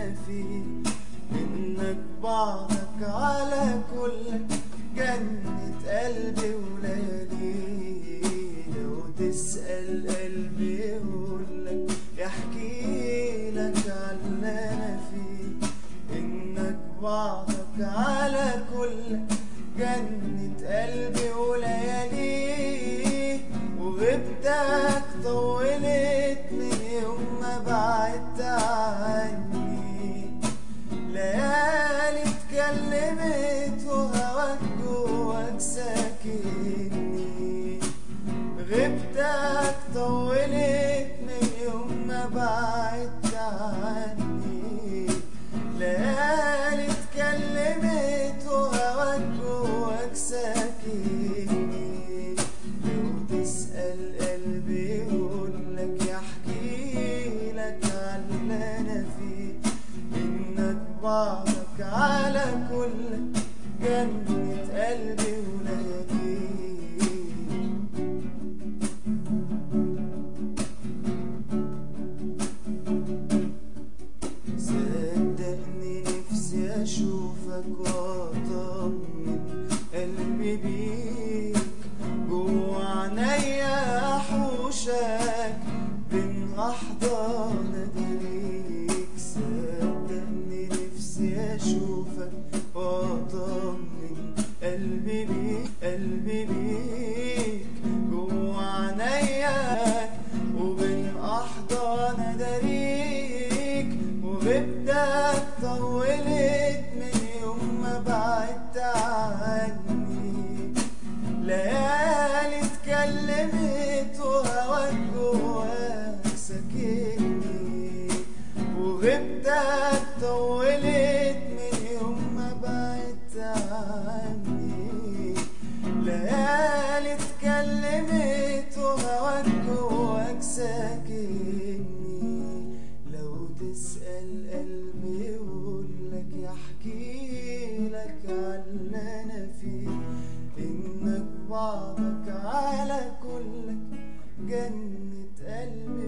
انا فيه انك بعدك على كل جنة قلبي وليالي لو تسأل قلبي يقولك يحكي لك على اللي انا فيه انك بعدك على كل جنة قلبي وليالي وغبتك طولت من يوم ما بعدت عني ليالي اتكلمت وهواك جواك ساكنني غبتك طولت من يوم ما بعدت عني ليالي اتكلمت وهواك جواك ساكنني لو تسأل قلبي يقولك يحكي لك على اللي انا فيه انك بعدك على كل جنة قلبي وليالي صدقني نفسي اشوفك واطمن قلبي بيك جوا عينيا احوشك بين احضان ايديك صدقني نفسي اشوفك واطمن قلبي بيك قلبي بيك جوا عينيا وبين احضان اداريك وغبتك طولت من يوم ما بعدت عني ليالي اتكلمت وهواك جواك ساكنني وغبتك طولت من يوم ما بعدت عني ليالي اتكلمت وهواك جواك ساكنني لو تسأل قلبي يقولك يحكي لك على اللي انا فيه انك بعدك على كل جنة قلبي